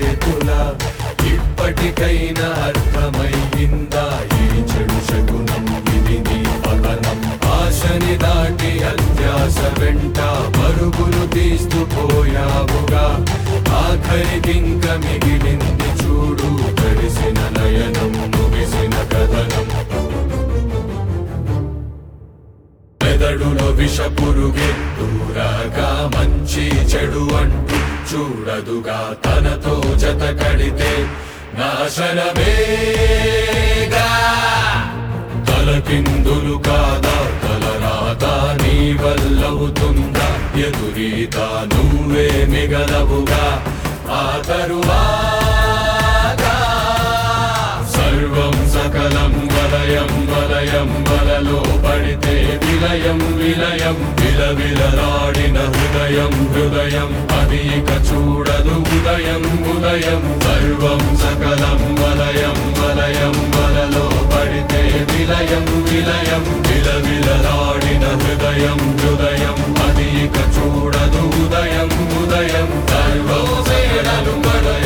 చేతులా ఇప్పటికైనా అర్థమయ్యిందా ఈ చెడు శకునం ఇది నీ పతనం ఆశని దాటి అత్యాశ వెంట పరుగులు తీస్తూ పోయావుగా ఆఖరికింక మిగిలింది చూడు తడిసిన నయనం ముగిసిన కథనం మెదడులో విషపురుగే దూరాగా మంచి చెడు అంటూ చూడదుగా తనతో జత కడితే నాశనమేగా తలకిందులు కాదా తలరాత నీ వల్లవుతుందా ఎదురీత నువ్వే మిగలవుగా ఆ తరువాత సర్వం సకలం వలయం వలయం వలలో పడితే విలయం విలయం విలవిలలాడిన హృదయం హృదయం అది ఇక చూడదు ఉదయం ఉదయం సర్వం సకలం వలయం వలయం వలలో పడితే విలయం విలయం విలవిలలాడిన హృదయం హృదయం అది ఇక చూడదు ఉదయం ఉదయం సర్వం సకలం వలయం